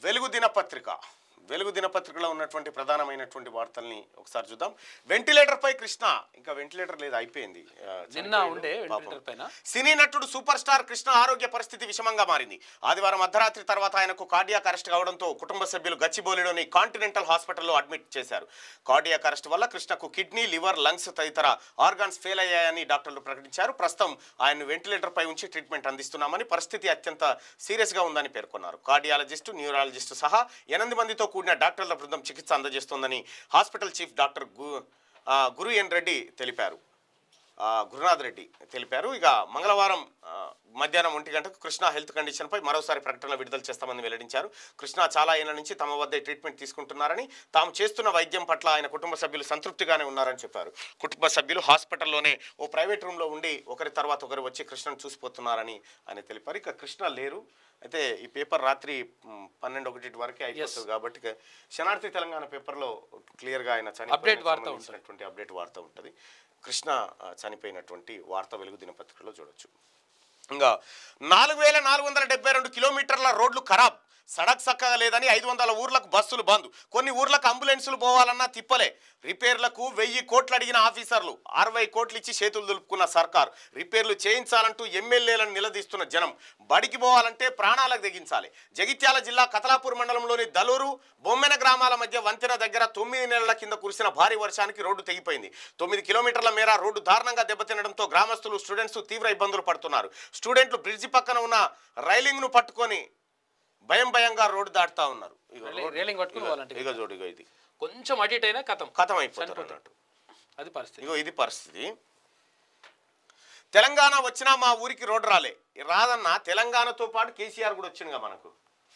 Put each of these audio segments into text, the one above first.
వెలుగు దినపత్రిక వెలుగు దినపత్రికలో ఉన్నటువంటి ప్రధానమైనటువంటి వార్తల్ని ఒకసారి చూద్దాం వెంటిలేటర్ పై కృష్ణ ఇంకా వెంటిలేటర్ లేదు అయిపోయింది ఆ, నిన్న చనిపోయాడు. ఉండే పాపం. వెంటిలేటర్ పైన సినీ నటుడు సూపర్ స్టార్ కృష్ణ ఆరోగ్య పరిస్థితి విషమంగా మారింది ఆదివారం అర్ధరాత్రి తర్వాత ఆయనకు కార్డియాక్ అరెస్ట్ కావడంతో కుటుంబ సభ్యులు గచ్చిబౌలిలోని కాంటినెంటల్ హాస్పిటల్లో అడ్మిట్ చేశారు కార్డియాక్ అరెస్ట్ వల్ల కృష్ణకు కిడ్నీ లివర్ లంగ్స్ తదితర ఆర్గాన్స్ ఫెయిల్ అయ్యాయని డాక్టర్లు ప్రకటించారు ప్రస్తుతం ఆయన్ను వెంటిలేటర్ పై ఉంచి ట్రీట్మెంట్ అందిస్తున్నామని పరిస్థితి అత్యంత సీరియస్ గా ఉందని పేర్కొన్నారు కార్డియాలజిస్టు న్యూరాలజిస్టు సహా ఎనిమిది మందితో కూడిన డాక్టర్ల బృందం చికిత్స అందజేస్తోందని హాస్పిటల్ చీఫ్ డాక్టర్ గు ఆ, గురు ఎన్ రెడ్డి తెలిపారు ఆ, గురునాథ్ రెడ్డి తెలిపారు ఇక మంగళవారం ఆ, మధ్యాహ్నం ఒంటి గంటకు కృష్ణ హెల్త్ కండిషన్పై మరోసారి ప్రకటన విడుదల చేస్తామని వెల్లడించారు కృష్ణ చాలా ఏళ్ల నుంచి తమ వద్దే ట్రీట్మెంట్ తీసుకుంటున్నారని తాము చేస్తున్న వైద్యం పట్ల ఆయన కుటుంబ సభ్యులు సంతృప్తిగానే ఉన్నారని చెప్పారు కుటుంబ సభ్యులు హాస్పిటల్లోనే ఓ ప్రైవేట్ రూమ్లో ఉండి ఒకరి తర్వాత ఒకరు వచ్చి కృష్ణను చూసిపోతున్నారని ఆయన తెలిపారు ఇక కృష్ణ లేరు అయితే ఈ పేపర్ రాత్రి మ్, పన్నెండు ఒకటి వరకే అయిపోతుంది కాబట్టి ఇక శనార్థి తెలంగాణ పేపర్లో క్లియర్గా ఆయన చనిపోయిన Update వార్త ఉంటుంది. సంబంధించినటువంటి అప్డేట్ వార్త ఉంటుంది కృష్ణ ఆ, చనిపోయినటువంటి వార్త వెలుగు దినపత్రికలో చూడొచ్చు ఇంకా నాలుగు వేల నాలుగు వందల డెబ్బై రెండు కిలోమీటర్ల రోడ్లు ఖరాబ్ సడక్ చక్కగా లేదని ఐదు వందల ఊర్లకు బస్సులు బంద్ కొన్ని ఊర్లకు అంబులెన్సులు పోవాలన్నా తిప్పలే రిపేర్లకు వెయ్యి కోట్లు అడిగిన ఆఫీసర్లు అరవై కోట్లు ఇచ్చి చేతులు దులుపుకున్న సర్కార్ రిపేర్లు చేయించాలంటూ ఎమ్మెల్యేలను నిలదీస్తున్న జనం బడికి పోవాలంటే ప్రాణాలకు తెగించాలి జగిత్యాల జిల్లా కతలాపూర్ మండలంలోని దలూరు బొమ్మెన గ్రామాల మధ్య వంతెన దగ్గర తొమ్మిది నెలల కింద కురిసిన భారీ వర్షానికి రోడ్డు తెగిపోయింది తొమ్మిది కిలోమీటర్ల మేర రోడ్డు దారుణంగా దెబ్బతినడంతో గ్రామస్తులు స్టూడెంట్స్ తీవ్ర ఇబ్బందులు పడుతున్నారు స్టూడెంట్లు బ్రిడ్జి పక్కన ఉన్న రైలింగ్ను పట్టుకొని భయం భయంగా రోడ్డు దాటుతా ఉన్నారు ఇగో రైలి- రోడ్డు- రైలింగ్ పట్టుకుని ఇగో- పోవాలంటే ఇగో చూడు ఇగో ఇది కొంచెం అటు ఇటు అయినా కథం కథం అయిపోతారు చనిపోతారు. అన్నట్టు అది పరిస్థితి ఇగో ఇది పరిస్థితి తెలంగాణ వచ్చినా మా ఊరికి రోడ్డు రాలే రాదన్న తెలంగాణతో పాటు కేసీఆర్ కూడా వచ్చిందిగా మనకు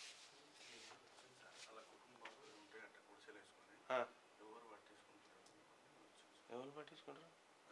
ఆ. ఎవరు పట్టించుకుంటారు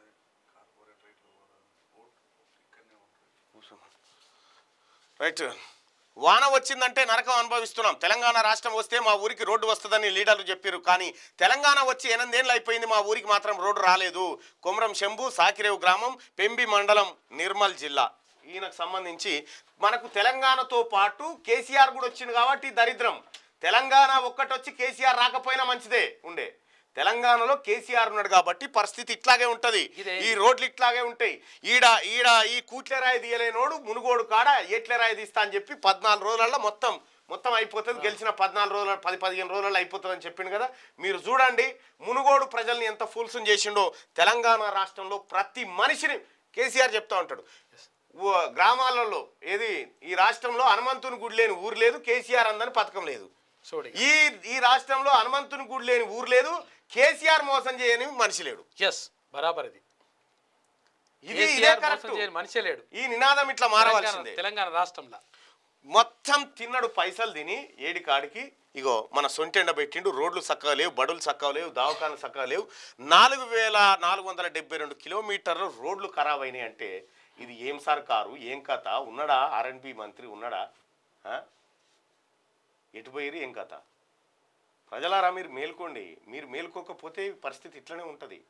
రైట్ వాన వచ్చిందంటే నరకం అనుభవిస్తున్నాం తెలంగాణ రాష్ట్రం వస్తే మా ఊరికి రోడ్డు వస్తుందని లీడర్లు చెప్పారు కానీ తెలంగాణ వచ్చి ఎనిమిదేళ్ళు అయిపోయింది మా ఊరికి మాత్రం రోడ్డు రాలేదు కొమరం శంభు సాకిరేవు గ్రామం పెంబి మండలం నిర్మల్ జిల్లా ఈయనకు సంబంధించి మనకు తెలంగాణతో పాటు కేసీఆర్ కూడా వచ్చింది కాబట్టి దరిద్రం తెలంగాణ ఒక్కటి వచ్చి కేసీఆర్ రాకపోయినా మంచిదే ఉండే తెలంగాణలో కేసీఆర్ ఉన్నాడు కాబట్టి పరిస్థితి ఇట్లాగే ఉంటది ఇదే. ఈ రోడ్లు ఇట్లాగే ఉంటాయి ఈడ ఈడ ఈ కూట్లెరాయి తీయలేనోడు మునుగోడు కాడ ఎట్లెరాయి తీస్తా అని చెప్పి పద్నాలుగు రోజులలో మొత్తం మొత్తం అయిపోతుంది గెలిచిన పద్నాలుగు రోజుల పది పదిహేను రోజులలో అయిపోతుంది అని చెప్పిండు కదా మీరు చూడండి మునుగోడు ప్రజల్ని ఎంత ఫుల్సం చేసిండో తెలంగాణ రాష్ట్రంలో ప్రతి మనిషిని కేసీఆర్ చెప్తా ఉంటాడు ఊ- గ్రామాలలో ఏది ఈ రాష్ట్రంలో హనుమంతుని గుడి లేని ఊరు లేదు కేసీఆర్ అందని పథకం లేదు చూడు ఈ ఈ రాష్ట్రంలో హనుమంతుని గుడి లేని ఊరు లేదు కేసీఆర్ మోసం చేయని మనిషి లేడు ఎస్ బరాబర్ ఇది ఇది ఇదే కేసీఆర్ కరెక్ట్ మోసం చేయని మనిషే లేడు ఈ నినాదం ఇట్లా మారవలసిందే తెలంగాణ- తెలంగాణ రాష్ట్రంలో మొత్తం తిన్నడు పైసలు తిని ఏడి కాడికి ఇగో మన సొంటెండ పెట్టిండు రోడ్లు చక్కగా లేవు బడులు చక్కగా లేవు దవాఖానలు చక్కగా లేవు నాలుగు వేల నాలుగు వందల డెబ్బై రెండు కిలోమీటర్లు రోడ్లు ఖరాబ్ అయినాయి అంటే ఇది ఏం సర్కారు ఏం కథ ఉన్నాడా ఆర్ఎన్బి మంత్రి ఉన్నాడా ఆ? ఎటు పోయిరు ఏం కథ ప్రజలారా మీరు మేల్కోండి మీరు మేల్కోకపోతే ఈ పరిస్థితి ఇట్లనే ఉంటుంది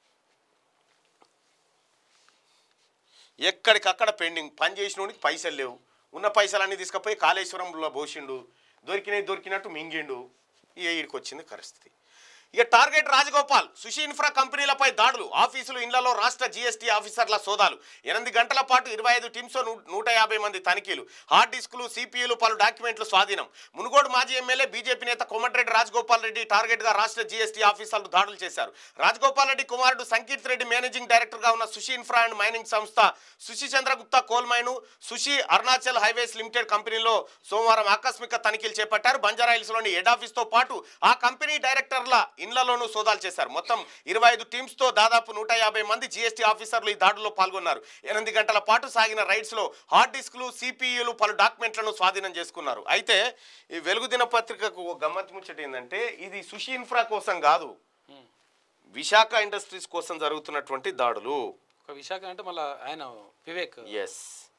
ఎక్కడికక్కడ పెండింగ్ పని చేసినోడికి పైసలు లేవు ఉన్న పైసలన్నీ తీసుకుపోయి కాళేశ్వరంలో పోసిండు దొరికినవి దొరికినట్టు మింగిండు ఇక ఈడికి వచ్చింది పరిస్థితి ఇక టార్గెట్ రాజగోపాల్ సుషి ఇన్ఫ్రా కంపెనీలపై దాడులు ఆఫీసులు ఇళ్లలో రాష్ట్ర జీఎస్టీ ఆఫీసర్ల సోదాలు ఎనిమిది గంటల పాటు ఇరవై ఐదు టీమ్స్తో నూ- నూట యాభై మంది తనిఖీలు హార్డ్ డిస్కులు సిపియులు పలు డాక్యుమెంట్లు స్వాధీనం మునుగోడు మాజీ ఎమ్మెల్యే బీజేపీ నేత కోమటిరెడ్డి రాజగోపాల్ రెడ్డి టార్గెట్గా రాష్ట్ర జీఎస్టీ ఆఫీసర్లు దాడులు చేశారు రాజగోపాల్ రెడ్డి కుమారుడు సంకీర్త్ రెడ్డి మేనేజింగ్ డైరెక్టర్గా ఉన్న సుషి ఇన్ఫ్రా అండ్ మైనింగ్ సంస్థ Sushee Chandragupta coal mine Sushee Arunachal highways limited కంపెనీలో సోమవారం ఆకస్మిక తనిఖీలు చేపట్టారు బంజారాహిల్స్లోని హెడ్ ఆఫీస్తో పాటు ఆ కంపెనీ డైరెక్టర్ల ఇళ్లలోనూ సోదాలు చేశారు మొత్తం ఇరవై ఐదు టీమ్స్తో దాదాపు నూట యాభై మంది జీఎస్టీ ఆఫీసర్లు ఈ దాడుల్లో పాల్గొన్నారు ఎనిమిది గంటల పాటు సాగిన రైడ్స్లో హార్డ్ డిస్క్లు సిపిఈలు పలు డాక్యుమెంట్లను స్వాధీనం చేసుకున్నారు అయితే ఈ వెలుగు దినపత్రికకు ఒక గమ్మత్తు ముచ్చట ఏంటంటే ఇది సుషి ఇన్ఫ్రా కోసం కాదు విశాఖ ఇండస్ట్రీస్ కోసం జరుగుతున్నటువంటి దాడులు ఒక విశాఖ అంటే మళ్ళీ ఆయన వివేక్ ఎస్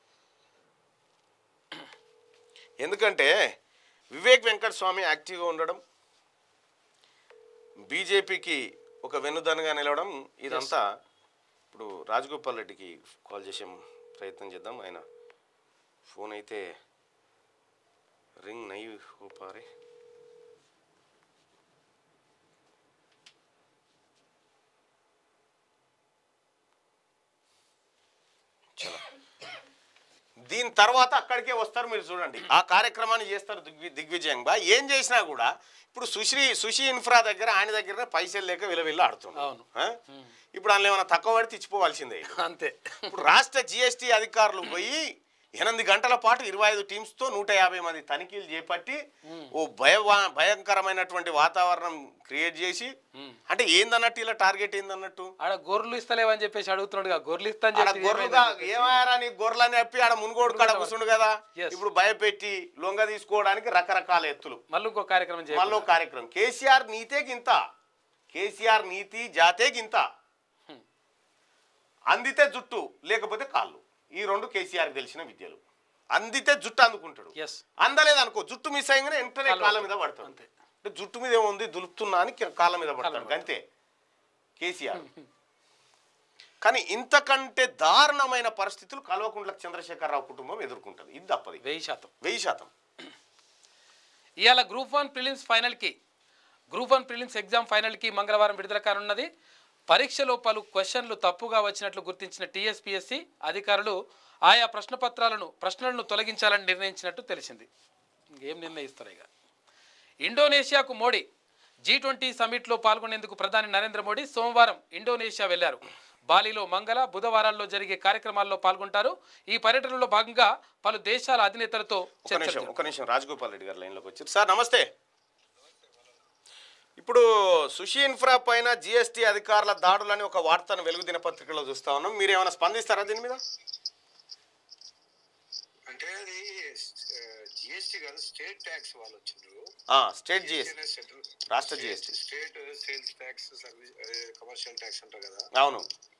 ఎందుకంటే వివేక్ వెంకట స్వామి యాక్టివ్గా ఉండడం బీజేపీకి ఒక వెన్నుదన్నుగా నిలవడం ఇదంతా ఇప్పుడు రాజగోపాల్ రెడ్డికి కాల్ చేసే ప్రయత్నం చేద్దాం ఆయన ఫోన్ అయితే रिंग नहीं हो पा रहे చలో. దీని తర్వాత అక్కడికే వస్తారు మీరు చూడండి ఆ కార్యక్రమాన్ని చేస్తారు దిగ్వి దిగ్విజయంగా ఏం చేసినా కూడా ఇప్పుడు సుశ్రీ సుషి ఇన్ఫ్రా దగ్గర ఆయన దగ్గర పైసలు లేక విలవిల్ల ఆడుతున్నాడు అవును. ఆ? ఇప్పుడు అందులో ఏమైనా తక్కువ పడితే ఇచ్చిపోవాల్సిందే అంతే ఇప్పుడు రాష్ట్ర జిఎస్టీ అధికారులు పోయి ఎనిమిది గంటల పాటు ఇరవై ఐదు టీమ్స్తో నూట యాభై మంది తనిఖీలు చేపట్టి ఓ భయ భయంకరమైనటువంటి వాతావరణం క్రియేట్ చేసి అంటే ఏందన్నట్టు ఇలా టార్గెట్ ఏందన్నట్టు ఆడ గొర్రెలు ఇస్తలేవని చెప్పేసి అడుగుతున్నాడు గొర్రెలు ఇస్తా అని ఆడ చెప్పి గొర్రెలుగా ఏమయ్యారా నీ గొర్రెలని చెప్పి ఆడ మునుగోడు కాడ కూర్చుండు కదా Yes. ఇప్పుడు భయపెట్టి లొంగ తీసుకోవడానికి రకరకాల ఎత్తులు మళ్ళీ ఇంకో కార్యక్రమం చేయాలి మళ్ళీ కార్యక్రమం కేసీఆర్ నీతే గింత కేసీఆర్ నీతి జాతే గింత Hmm. అందితే జుట్టు లేకపోతే కాళ్ళు ఈ రెండు కేసీఆర్ తెలిసిన విద్యలు అందితే జుట్టు అందుకుంటాడు ఎస్ అందలేదు అనుకో జుట్టు మిస్ అయ్యగానే వెంటనే కాళ్ళు కాళ్ళ మీద పడతాడు అంతే. అంటే జుట్టు మీద ఏముంది దులుపుతున్నా అని కి- కాళ్ళ మీద పడతాడు అంతే కేసీఆర్ కానీ ఇంతకంటే దారుణమైన పరిస్థితులు కల్వకుంట్ల చంద్రశేఖరరావు కుటుంబం ఎదుర్కొంటుంది ఇది తప్పది వెయ్యి శాతం వెయ్యి శాతం ఇవాళ గ్రూప్ వన్ ప్రిలిమ్స్ ఫైనల్కి గ్రూప్ వన్ ప్రిలిమ్స్ ఎగ్జామ్ ఫైనల్కి మంగళవారం విడుదల కానున్నది పరీక్షలో పలు క్వశ్చన్లు తప్పుగా వచ్చినట్లు గుర్తించిన టీఎస్పీఎస్సీ అధికారులు ఆయా ప్రశ్నపత్రాలను ప్రశ్నలను తొలగించాలని నిర్ణయించినట్టు తెలిసింది ఇంకేం నిర్ణయిస్తారు ఇక ఇండోనేషియాకు మోడీ జీ ట్వంటీ సమ్మిట్లో పాల్గొనేందుకు ప్రధాని నరేంద్ర మోడీ సోమవారం ఇండోనేషియా వెళ్లారు బాలిలో మంగళ బుధవారాల్లో జరిగే కార్యక్రమాల్లో పాల్గొంటారు ఈ పర్యటనలో భాగంగా పలు దేశాల అధినేతలతో ఒక చర్చలు నిమిషం జరుపుతారు. ఒక నిమిషం రాజగోపాల్ రెడ్డి గారు లైన్లోకి వచ్చారు సార్ నమస్తే ఇప్పుడు సుషి ఇన్ఫ్రా పైన జిఎస్టీ అధికారుల దాడులని ఒక వార్తను వెలుగు దినపత్రికలో చూస్తా ఉన్నాం మీరు ఏమైనా స్పందిస్తారా దీని మీద అంటే అది జిఎస్టీ కాదు స్టేట్ ట్యాక్స్ వాళ్ళు వచ్చిండ్రు ఆ, స్టేట్ జిఎస్టీ సెంట్రల్ రాష్ట్ర GST. State sales tax service commercial tax అంటారు కదా అవును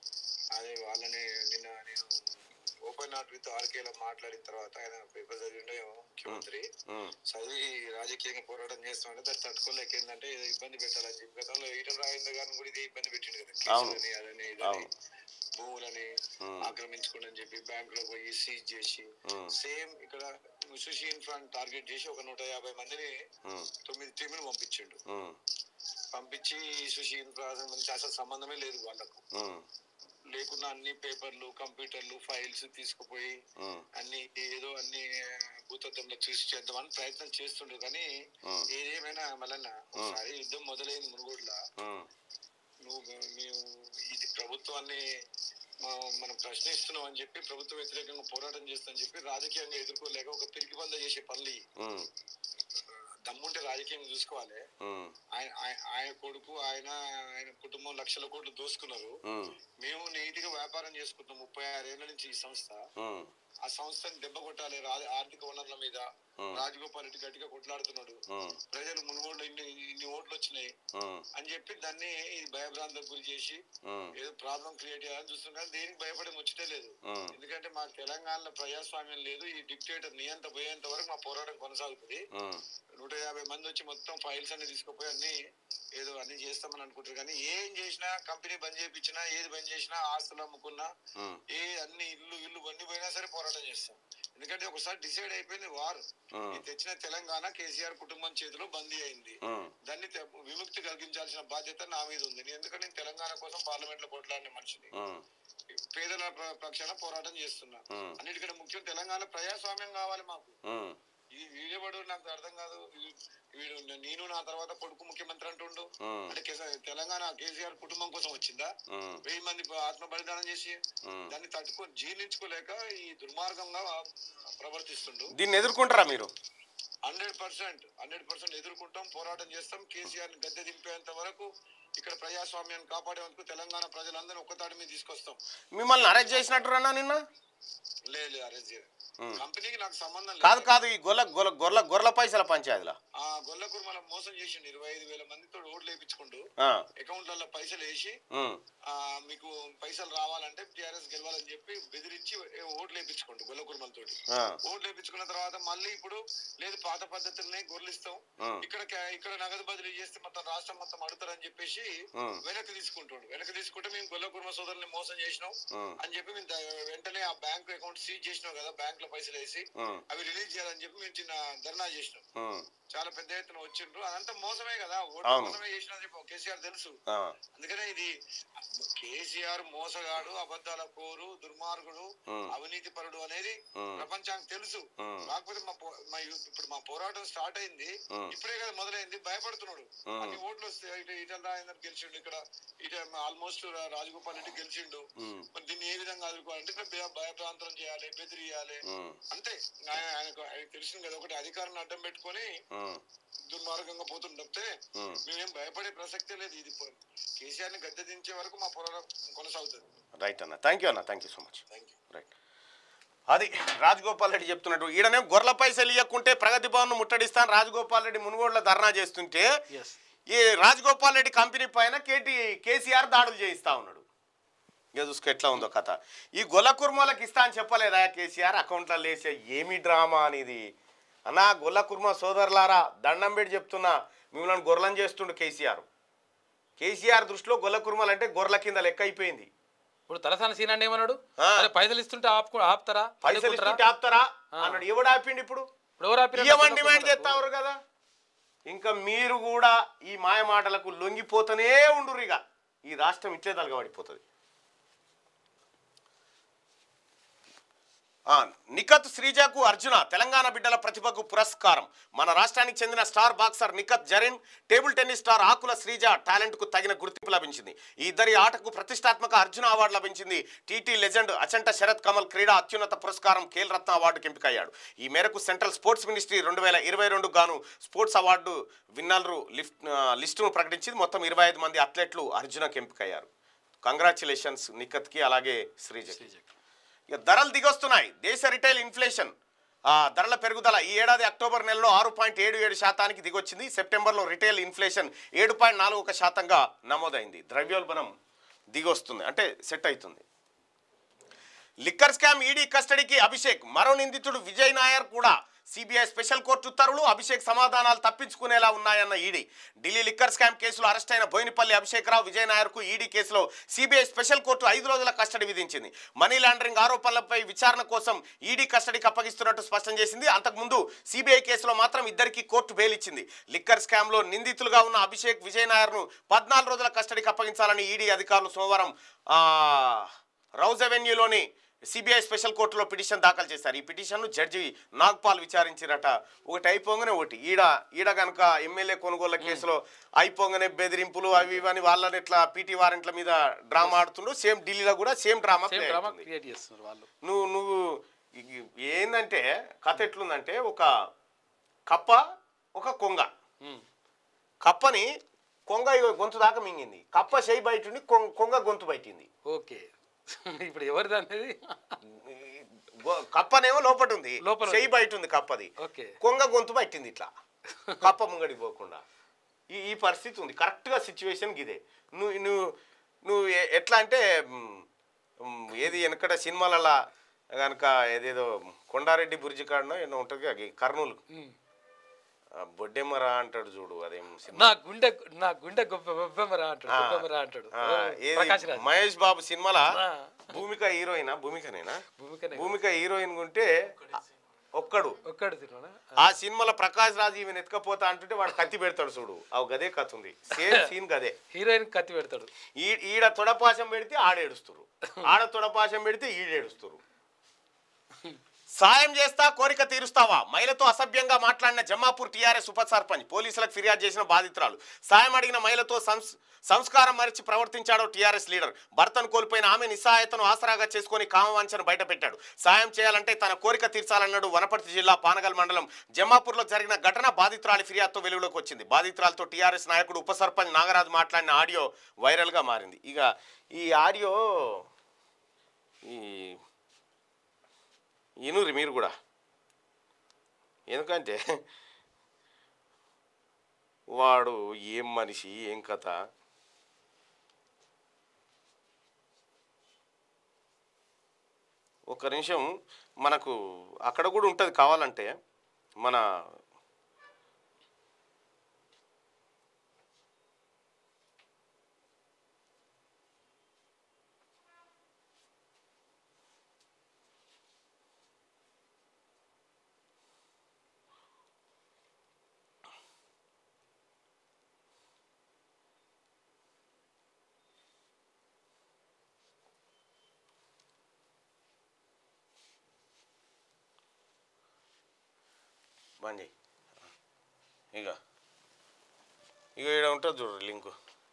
అది వాళ్ళని నిన్న నేను ఓపెన్ నాట్ విత్ ఆర్కేలో మాట్లాడిన తర్వాత ఆయన పేపర్ చదివిండో ఏమో ముఖ్యమంత్రి ఉమ్, చదివి రాజకీయంగా పోరాటం చేస్తామంటే దాన్ని తట్టుకోలేక ఏంటంటే ఏదో ఇబ్బంది పెట్టాలని చెప్పి గతంలో ఈటల రాజేంద్ర గారిని కూడా ఇదే ఇబ్బంది పెట్టిండు కదా అవును. కేసులని అదని ఇదని అవును. భూములని ఉమ్. ఆక్రమించుకోండి అని చెప్పి బ్యాంక్ లో పోయి సీజ్ చేసి ఉమ్. సేమ్ ఇక్కడ సుషి ఇన్ఫ్రాన్ టార్గెట్ చేసి ఒక నూట యాభై మందిని ఉమ్, తొమ్మిది టీములు పంపించిండు ఉమ్, పంపించి సుషి ఇన్ఫ్రా మంచి అసలు సంబంధమే లేదు వాళ్ళకు ఉమ్, లేకున్నా అన్ని పేపర్లు కంప్యూటర్లు ఫైల్స్ తీసుకుపోయి ఉమ్, అన్ని ఏదో అన్ని భూతత్వంలో చూసి చేద్దామని ప్రయత్నం చేస్తుండ్రు కానీ ఉమ్. ఏదేమైనా మళ్ళన్న ఒకసారి యుద్ధం మొదలైంది మునుగోడులా ఉమ్, నువ్వు మేము ఇది ప్రభుత్వాన్ని మా- మనం ప్రశ్నిస్తున్నాం అని చెప్పి ప్రభుత్వ వ్యతిరేకంగా పోరాటం చేస్తామని చెప్పి రాజకీయంగా ఎదుర్కోలేక ఒక పిరికి బంద చేసే పనులు ఇవి. ఉమ్, దమ్ముంటే రాజకీయం చూసుకోవాలి ఉమ్, ఆయన ఆయన- ఆయన కొడుకు ఆయన ఆయన కుటుంబం లక్షల కోట్లు దోసుకున్నారు ఉమ్, మేము నీట్ గా వ్యాపారం చేసుకుంటాం ముప్పై ఆరేళ్ల నుంచి ఈ సంస్థ ఉమ్, ఆ సంస్థని దెబ్బ కొట్టాలి రా- ఆర్థిక వనరుల మీద Hmm. రాజగోపాల్ రెడ్డి గట్టిగా కొట్లాడుతున్నాడు ఉమ్, ప్రజలు మునుగోళ్ళు ఇన్ని ఇన్ని ఓట్లు వచ్చినాయి ఉమ్, అని చెప్పి దాన్ని ఇది భయభ్రాంతకు గురి చేసి ఉమ్, ఏదో ప్రాబ్లం క్రియేట్ చేయాలని చూస్తున్నాం కానీ దేనికి భయపడే ముచ్చటే లేదు ఉమ్. ఎందుకంటే మా తెలంగాణలో ప్రజాస్వామ్యం లేదు ఈ డిక్టేటర్ నియంత పోయేంత వరకు మా పోరాటం కొనసాగుతుంది ఉమ్, నూట యాభై మంది వచ్చి మొత్తం ఫైల్స్ అన్ని తీసుకుపోయి అన్ని ఏదో అన్ని చేస్తామని అనుకుంటారు కానీ ఏం చేసినా కంపెనీ బంద్ చేయించినా ఏది బంద్ చేసినా ఆస్తులు అమ్ముకున్నా ఉమ్, ఏ అన్ని ఇల్లు ఇల్లు బండి పోయినా సరే పోరాటం చేస్తాం ఎందుకంటే ఒకసారి డిసైడ్ అయిపోయింది వార్ ఉమ్. ఈ తెచ్చిన తెలంగాణ కేసీఆర్ కుటుంబం చేతిలో బందీ అయింది ఉమ్, దాన్ని తె- విముక్తి కలిగించాల్సిన బాధ్యత నా మీద ఉంది నేను ఎందుకంటే నేను తెలంగాణ కోసం పార్లమెంట్ లో కొట్లాడిన మనిషిని ఉమ్, పేదల ప్ర- పక్షాన పోరాటం చేస్తున్నా ఉమ్. అన్నిటికంటే ముఖ్యం తెలంగాణ ప్రజాస్వామ్యం కావాలి మాకు ఉమ్, ఈ వీడేవాడు నాకు అర్థం కాదు వీ- వీడు నేను నా తర్వాత కొడుకు ముఖ్యమంత్రి అంటుండు ఉమ్. అంటే కేస- తెలంగాణ కేసీఆర్ కుటుంబం కోసం వచ్చిందా ఉమ్, వెయ్యి మంది ఆత్మ బలిదానం చేసి ఉమ్. దాన్ని తట్టుకో జీర్ణించుకోలేక ఈ దుర్మార్గంగా ప్రవర్తిస్తుండు దీన్ని ఎదుర్కొంటారా మీరు హండ్రెడ్ పర్సెంట్ హండ్రెడ్ పర్సెంట్ ఎదుర్కొంటాం పోరాటం చేస్తాం కేసీఆర్ ని గద్దె దింపేంత వరకు ఇక్కడ ప్రజాస్వామ్యాన్ని కాపాడేందుకు తెలంగాణ ప్రజలందరినీ ఒక్కతాడి మీద తీసుకొస్తాం మిమ్మల్ని అరెస్ట్ చేసినట్టురన్నా నిన్న లేదు లేదు అరెస్ట్ చేయాలి ఉమ్. కంపెనీకి నాకు సంబంధం కాదు లేదు కాదు ఈ గొర్రె గొర్రె గొర్రెల గొర్రెల పైసల పంచాయతీలా ఆ గొల్లకూరు మనం మోసం చేసిండు ఇరవై ఐదు వేల మందితో ఓట్లు వేయించుకుంటూ ఆ, అకౌంట్లలో పైసలు వేసి ఉమ్, ఆ, మీకు పైసలు రావాలంటే టిఆర్ఎస్ గెలవాలని చెప్పి బెదిరించి ఓట్లు వేయించుకోండి గొల్లకుర్మలతోటి ఆ, ఓట్లు వేయించుకున్న తర్వాత మళ్ళీ ఇప్పుడు లేదు పాత పద్ధతుల్ని గొర్రెలిస్తాం ఉమ్, ఇక్కడ క- ఇక్కడ నగదు బదిలీ చేస్తే మొత్తం రాష్ట్రం మొత్తం అడుగుతారని చెప్పేసి ఉమ్, వెనక్కి తీసుకుంటుండు వెనక్కి తీసుకుంటే మేము గొల్ల కుర్మ సోదరుని మోసం చేసినాం ఉమ్, అని చెప్పి మేము ద- వెంటనే ఆ బ్యాంక్ అకౌంట్ సీజ్ చేసినాం కదా బ్యాంక్ కోట్ల పైసలు వేసి ఉమ్, అవి రిలీజ్ చేయాలని చెప్పి మేము చిన్న ధర్నా చేసినాం ఉమ్, చాలా పెద్ద ఎత్తున వచ్చిండ్రు అదంతా మోసమే కదా ఓటు అవును. మోసమే చేసిన చెప్పి కేసీఆర్ తెలుసు ఆ, అందుకనే ఇది కేసీఆర్ మోసగాడు అబద్ధాల కోరు దుర్మార్గుడు ఉమ్. అవినీతి పరుడు అనేది ఉమ్. ప్రపంచానికి తెలుసు ఉమ్. కాకపోతే మా పో- మా యు- ఇప్పుడు మా పోరాటం స్టార్ట్ అయింది ఉమ్. ఇప్పుడే కదా మొదలైంది భయపడుతున్నాడు ఉమ్. అన్ని ఓట్లు వస్తే ఇటు ఈటల రాజేందర్ గెలిచిండు ఇక్కడ ఇటు ఆల్మోస్ట్ రాజగోపాల్ రెడ్డి గెలిచిండు ఉమ్, మరి దీన్ని ఏ విధంగా ఆదుకోవాలంటే ఇట్లా భయ భయప్రాంతరం చేయాలి బెదిరియాలి ఉమ్, అంతే ఆయన ఆయనకు ఆయనకు తెలిసింది కదా ఒకటి అధికారాన్ని అడ్డం పెట్టుకొని ఉమ్, దుర్మార్గంగా పోతుంది తప్పితే ఉమ్. మేమేం భయపడే ప్రసక్తే లేదు ఇది కేసీఆర్ ని గద్దె దించే వరకు మా పోరాటం కొనసాగుతుంది రైట్ అన్న థ్యాంక్ యూ అన్న thank you so much thank you right అది రాజగోపాల్ రెడ్డి చెప్తున్నట్టు ఈడనే గొర్రెల పైసలు ఇవ్వకుంటే ప్రగతి భవన్ ముట్టడిస్తాను రాజగోపాల్ రెడ్డి మునుగోడులో ధర్నా చేస్తుంటే ఎస్ ఈ రాజగోపాల్ రెడ్డి కంపెనీ పైన కేటీ కేసీఆర్ దాడులు చేయిస్తా ఉన్నాడు ఇక చూసుకో ఎట్లా ఉందో కథ ఈ గొల్ల కుర్మలకు ఇస్తా అని చెప్పలేదా కేసీఆర్ అకౌంట్లో లేసే ఏమి డ్రామా అనేది అన్నా గొల్ల కుర్మ సోదరులారా దండం పెట్టి చెప్తున్నా మిమ్మల్ని గొర్రెలను చేస్తుండు కేసీఆర్ కేసీఆర్ దృష్టిలో గొల్ల కుర్మలు అంటే గొర్రెల కింద లెక్క అయిపోయింది ఇప్పుడు తలసాని సీన్ అంటే ఏమన్నాడు ఆ. అరే పైసలు ఇస్తుంటే ఆపుకు ఆపుతారా పైసలు అడ్డుకుంటారా? ఇస్తుంటే ఆపుతారా ఆ. అన్నాడు ఎవడు ఆపిండు ఇప్పుడు ఇప్పుడు ఎవరు ఆపిర్రు? ఇవ్వమని డిమాండ్ చేస్తావు కదా ఇంకా మీరు కూడా ఈ మాయ మాటలకు లొంగిపోతూనే ఉండురు ఇక ఈ రాష్ట్రం ఇట్లే తలగబడిపోతుంది ఆ, నిఖత్ శ్రీజాకు అర్జున తెలంగాణ బిడ్డల ప్రతిభకు పురస్కారం మన రాష్ట్రానికి చెందిన star boxer Nikhat Zareen table tennis star Akula Sreeja టాలెంట్కు తగిన గుర్తింపు లభించింది ఈ ఇద్దరి ఆటకు ప్రతిష్టాత్మక అర్జున అవార్డు లభించింది టీటీ లెజెండ్ అచంట శరత్ కమల్ క్రీడా అత్యున్నత పురస్కారం ఖేల్ రత్న అవార్డుకి ఎంపికయ్యాడు ఈ మేరకు సెంట్రల్ స్పోర్ట్స్ మినిస్ట్రీ రెండు వేల ఇరవై రెండు గాను స్పోర్ట్స్ అవార్డు విన్నర్లు లిఫ్ట్ ఆ, లిస్టును ప్రకటించింది మొత్తం ఇరవై ఐదు మంది అథ్లెట్లు అర్జునకు ఎంపికయ్యారు కంగ్రాచులేషన్స్ నిఖత్కి అలాగే శ్రీజకి శ్రీజకి. ఇక ధరలు దిగొస్తున్నాయి దేశ రిటైల్ ఇన్ఫ్లేషన్ ఆ, ధరల పెరుగుదల ఈ ఏడాది అక్టోబర్ నెలలో ఆరు పాయింట్ ఏడు ఏడు శాతానికి దిగొచ్చింది సెప్టెంబర్లో రిటైల్ ఇన్ఫ్లేషన్ ఏడు పాయింట్ నాలుగు ఒక శాతంగా నమోదైంది ద్రవ్యోల్బణం దిగొస్తుంది అంటే సెట్ అవుతుంది లిక్కర్ స్కామ్ ఈడీ కస్టడీకి అభిషేక్ మరో నిందితుడు విజయ్ నాయర్ కూడా సిబిఐ స్పెషల్ కోర్టు ఉత్తర్వులు అభిషేక్ సమాధానాలు తప్పించుకునేలా ఉన్నాయన్న ఈడీ ఢిల్లీ లిక్కర్ స్కామ్ కేసులో అరెస్ట్ అయిన బోయినపల్లి అభిషేక్ రావు విజయ్ నాయర్కు ఈడీ కేసులో సిబిఐ స్పెషల్ కోర్టు ఐదు రోజుల కస్టడీ విధించింది మనీ లాండరింగ్ ఆరోపణలపై విచారణ కోసం ఈడీ కస్టడీకి అప్పగిస్తున్నట్టు స్పష్టం చేసింది అంతకుముందు సిబిఐ కేసులో మాత్రం ఇద్దరికి కోర్టు బెయిల్ ఇచ్చింది లిక్కర్ స్కామ్లో నిందితులుగా ఉన్న అభిషేక్ విజయ్ నాయర్ను పద్నాలుగు రోజుల కస్టడీకి అప్పగించాలని ఈడీ అధికారులు సోమవారం ఆ, రౌజ్ అవెన్యూలోని సిబిఐ స్పెషల్ కోర్టులో పిటిషన్ దాఖలు చేశారు ఈ పిటిషన్ను జడ్జి నాగ్పాల్ విచారించారట ఒకటి అయిపోగానే ఒకటి ఈడ ఈడ కనుక ఎమ్మెల్యే కొనుగోళ్ల కేసులో అయిపోగానే బెదిరింపులు అవి ఇవి అని వాళ్ళని ఇట్లా పీటీ వారెంట్ల మీద డ్రామా ఆడుతుండ్రు సేమ్ ఢిల్లీలో కూడా same drama same play drama అవుతుంది. క్రియేట్ చేస్తున్నారు వాళ్ళు నువ్వు నువ్వు ఇ- ఏందంటే కథ ఎట్లుందంటే ఒక కప్ప ఒక కొంగ ఉమ్. కప్పని కొంగ ఇగో గొంతు దాకా మింగింది కప్ప చేయి బయట ఉండి కొం- కొంగ గొంతు బయటింది ఓకే ఇప్పుడు ఎవరిది అనేది గొ- కప్పనేమో లోపట ఉంది లోపల ఉంది. చెయ్యి బయట ఉంది కప్పది ఓకే కొంగ గొంతు పట్టింది ఇట్లా కప్ప ముంగడికి పోకుండా ఈ ఈ పరిస్థితి ఉంది కరెక్ట్గా సిచ్యువేషన్ ఇదే నువ్వు నువ్వు నువ్వు ఎ- ఎట్లా అంటే మ్, మ్, ఏది వెనకట సినిమాలలో కనుక ఏదేదో కొండారెడ్డి బుర్జి కాడనో ఏదో ఉంటుంది కదా, ఈ కర్నూలు ఉమ్. ఆ, బొడ్డెమ్మరా అంటాడు చూడు అదేం సినిమా నా గుండె నా గుండె గొప్ప గొప్పమరా అంటాడు ఆ, గొప్పమరా అంటాడు ఆ, ఏది ప్రకాష్ రాజ్ మహేష్ బాబు సినిమాల ఆ. భూమిక హీరోయినా భూమికనేనా భూమికనే భూమిక హీరోయిన్ ఉంటే ఒక్కడు ఒక్కడు సినిమానా ఆ సినిమాలో ప్రకాష్ రాజ్ ఈమెను ఎత్తుకపోతా అంటుంటే వాడు కత్తి పెడతాడు చూడు అవు గదే కథ ఉంది సేమ్ సీన్ గదే హీరోయిన్ కత్తి పెడతాడు ఈ ఈడ తొడపాశం పెడితే ఆడేడుస్తురు ఆడ తొడపాశం పెడితే ఈడేడుస్తురు సాయం చేస్తా కోరిక తీరుస్తావా మహిళతో అసభ్యంగా మాట్లాడిన జమ్మాపూర్ టీఆర్ఎస్ ఉప సర్పంచ్ పోలీసులకు ఫిర్యాదు చేసిన బాధితురాలు సాయం అడిగిన మహిళతో సంస్ సంస్కారం మరిచి ప్రవర్తించాడో టీఆర్ఎస్ లీడర్ భర్తను కోల్పోయిన ఆమె నిస్సహాయతను ఆసరాగా చేసుకుని కామవాంఛను బయటపెట్టాడు సాయం చేయాలంటే తన కోరిక తీర్చాలన్నాడు వనపర్తి జిల్లా పానగల్ మండలం జమ్మాపూర్లో జరిగిన ఘటన బాధితురాలి ఫిర్యాదుతో వెలుగులోకి వచ్చింది బాధితురాలతో టీఆర్ఎస్ నాయకుడు ఉప సర్పంచ్ నాగరాజు మాట్లాడిన ఆడియో వైరల్గా మారింది ఇక ఈ ఆడియో ఈ ఇనురి మీరు కూడా ఎందుకంటే వాడు ఏం మనిషి ఏం కథ ఒక నిమిషం మనకు అక్కడ కూడా ఉంటుంది కావాలంటే మన బంద్ చేయి ఇక ఇక ఇక్కడ ఉంటుంది చూడు link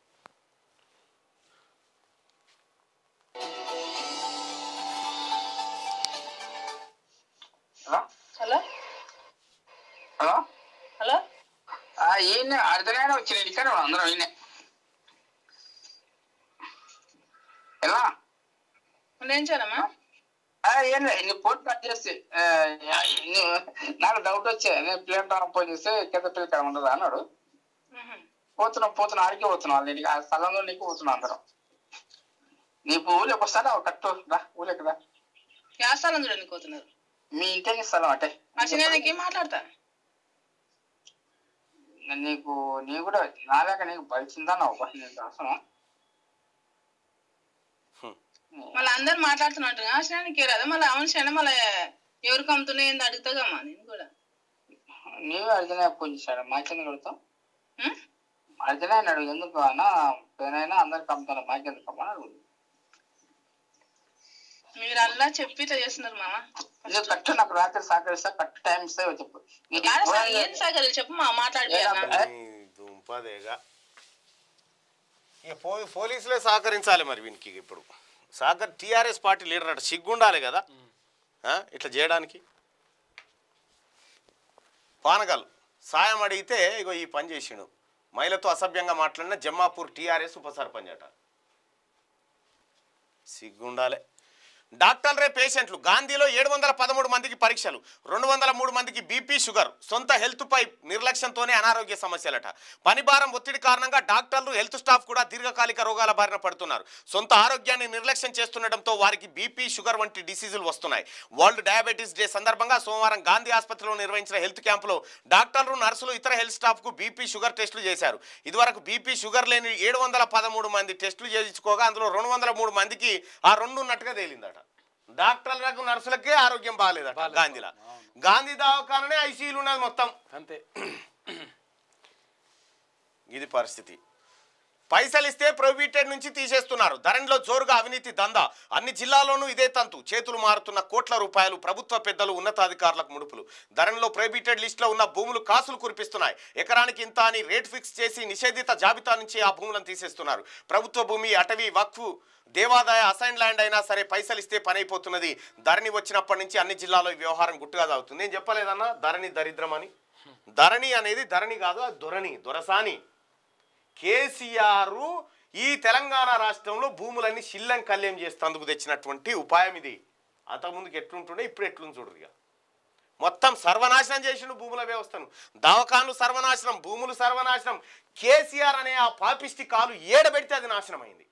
hello hello hello hello ఆ, ఈయన అర్ధనైనా వచ్చిన ఇక్కడ అందరం ఈయన ఎలా నేను చేయాలమ్మా ఆ, ఏం లేదు నీ ఫోన్ కట్ చేస్తే ఆ, నీ- నాకు డౌట్ వచ్చే నేను ప్లేన్ ఫోన్ చేస్తే కింద పిల్ల ఇక్కడ ఉండదు అన్నాడు పోతున్నాం పోతున్నాం ఆడికి పోతున్నాం వాళ్ళ ఇంటికి ఆ స్థలంలో నీకు పోతున్నాం అందరం నీకు ఊళ్ళోకి వస్తారా కట్టు రా ఊళ్ళోకి రా యా స్థలం చూడండి పోతున్నారు మీ ఇంటికి స్థలం అంటే అచ్చినానికి మాట్లాడతా నీకు నీ కూడా నాలేక నీకు బలిచిందా నా నీకు అవసరం మళ్ళీ అందరు మాట్లాడుతున్నట్టు అచ్చినానికి రాదా మళ్ళీ అవసరం మళ్ళీ ఎవరికి అమ్ముతున్నాయి ఏంది అడుగుతాగమ్మా నేను కూడా నీవే అర్జున ఫోన్ చేశాడు మా కింద కడుగుతాం ఉం? అర్జున అన్నాడు ఎందుకు అన్నా పేరైనా అందరికి అమ్ముతాను మాకు ఎందుకు అమ్మని అడుగు మీరు అలా చెప్పి ఇట్లా చేస్తున్నారు మామ ఇది కట్టు నాకు రాత్రి సహకరిస్తా కట్టు టైం ఇస్తే చెప్పు నీకు యాడ సా- ఏం సాగలు చెప్పు మా మాట్లాడిపోయానా ఏ? నీ దుంపదేగా ఇక పో పోలీసులే సహకరించాలి మరి వీనికి ఇప్పుడు సహకర్ టీఆర్ఎస్ పార్టీ లీడర్ అట సిగ్గుండాలి కదా ఆ, ఇట్లా చేయడానికి పానగల్ సాయం అడిగితే ఇగో ఈ పని చేసిండు మహిళతో అసభ్యంగా మాట్లాడిన జమ్మాపూర్ టీఆర్ఎస్ ఉప సర్పంచ్ అట సిగ్గుండాలే డాక్టర్లే పేషెంట్లు గాంధీలో ఏడు వందల పదమూడు మందికి పరీక్షలు రెండు వందల మూడు మందికి బీపీ షుగర్ సొంత హెల్త్పై నిర్లక్ష్యంతోనే అనారోగ్య సమస్యలట పని భారం ఒత్తిడి కారణంగా డాక్టర్లు హెల్త్ స్టాఫ్ కూడా దీర్ఘకాలిక రోగాల బారిన పడుతున్నారు సొంత ఆరోగ్యాన్ని నిర్లక్ష్యం చేస్తుండటంతో వారికి బీపీ షుగర్ వంటి డిసీజులు వస్తున్నాయి వరల్డ్ డయాబెటీస్ డే సందర్భంగా సోమవారం గాంధీ ఆసుపత్రిలో నిర్వహించిన హెల్త్ క్యాంపులో డాక్టర్లు నర్సులు ఇతర హెల్త్ స్టాఫ్కు బీపీ షుగర్ టెస్టులు చేశారు ఇదివరకు బీపీ షుగర్ లేని ఏడు వందల పదమూడు మంది టెస్టులు చేయించుకోగా అందులో రెండు వందల మూడు మందికి ఆ రెండు ఉన్నట్టుగా తేలిందట డాక్టర్లకు నర్సులకే ఆరోగ్యం బాగాలేదట బాగాలేదు. గాంధీలో గాంధీ దవాఖాననే ఐసీయూలు ఉన్నది మొత్తం అంతే ఇది పరిస్థితి పైసలు ఇస్తే ప్రొహిబిటెడ్ నుంచి తీసేస్తున్నారు ధరణిలో జోరుగా అవినీతి దందా అన్ని జిల్లాల్లోనూ ఇదే తంతు చేతులు మారుతున్న కోట్ల రూపాయలు ప్రభుత్వ పెద్దలు ఉన్నతాధికారులకు ముడుపులు ధరణిలో ప్రొహిబిటెడ్ లిస్టులో ఉన్న భూములు కాసులు కురిపిస్తున్నాయి ఎకరానికి ఇంత అని రేట్ ఫిక్స్ చేసి నిషేధిత జాబితా నుంచి ఆ భూములను తీసేస్తున్నారు ప్రభుత్వ భూమి అటవీ వక్ఫ్ దేవాదాయ అసైన్ ల్యాండ్ అయినా సరే పైసలు ఇస్తే పని అయిపోతున్నది ధరణి వచ్చినప్పటి నుంచి అన్ని జిల్లాలో ఈ వ్యవహారం గుట్టుగా సాగుతుంది నేను చెప్పలేదన్నా ధరణి దరిద్రం అని ధరణి అనేది ధరణి కాదు అది దొరని దొరసాని కేసీఆర్ ఈ తెలంగాణ రాష్ట్రంలో భూములన్నీ శిల్లం కళ్యం చేస్తేందుకు తెచ్చినటువంటి ఉపాయం ఇది అంతకుముందుకు ఎట్లుంటుండే ఇప్పుడు ఎట్లుంది చూడరు ఇక మొత్తం సర్వనాశనం చేసిండు భూముల వ్యవస్థను దవాఖాన్లు సర్వనాశనం భూములు సర్వనాశనం కేసీఆర్ అనే ఆ పాపిష్టి కాలు ఏడబెడితే అది నాశనం అయింది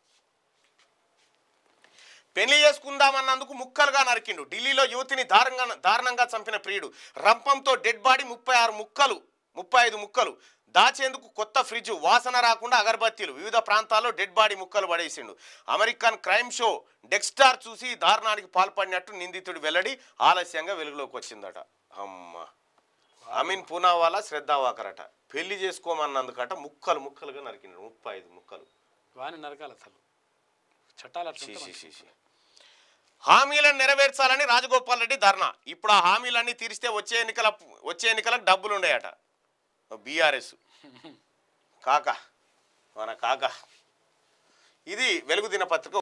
పెళ్లి చేసుకుందామన్నందుకు ముక్కలుగా నరికిండు ఢిల్లీలో యువతిని దారుణంగా దారుణంగా చంపిన ప్రియుడు రంపంతో డెడ్ బాడీ ముప్పై ఆరు ముక్కలు ముప్పై ఐదు ముక్కలు దాచేందుకు కొత్త ఫ్రిడ్జ్ వాసన రాకుండా అగరబత్తీలు వివిధ ప్రాంతాల్లో డెడ్ బాడీ ముక్కలు పడేసిండు అమెరికన్ క్రైమ్ షో డెక్స్టార్ చూసి దారుణానికి పాల్పడినట్టు నిందితుడు వెల్లడి ఆలస్యంగా వెలుగులోకి వచ్చిందట అమ్మ అమీన్ పూనావాలా శ్రద్ధావాకరట పెళ్లి చేసుకోమన్నందుకట ముక్కలు ముక్కలుగా నరికిండు ముప్పై ఐదు ముక్కలు వాని నరకాలి అసలు చట్టాలు అట్లా షీ, ఉంటే షీ, మంచిది. షీ, షీ. హామీలను నెరవేర్చాలని రాజగోపాల్ రెడ్డి ధర్నా ఇప్పుడు ఆ హామీలన్నీ తీరిస్తే వచ్చే ఎన్నికల వచ్చే ఎన్నికలకు డబ్బులు ఉండేయట బీఆర్ఎస్ కాక మన కాక ఇది వెలుగు దినపత్రిక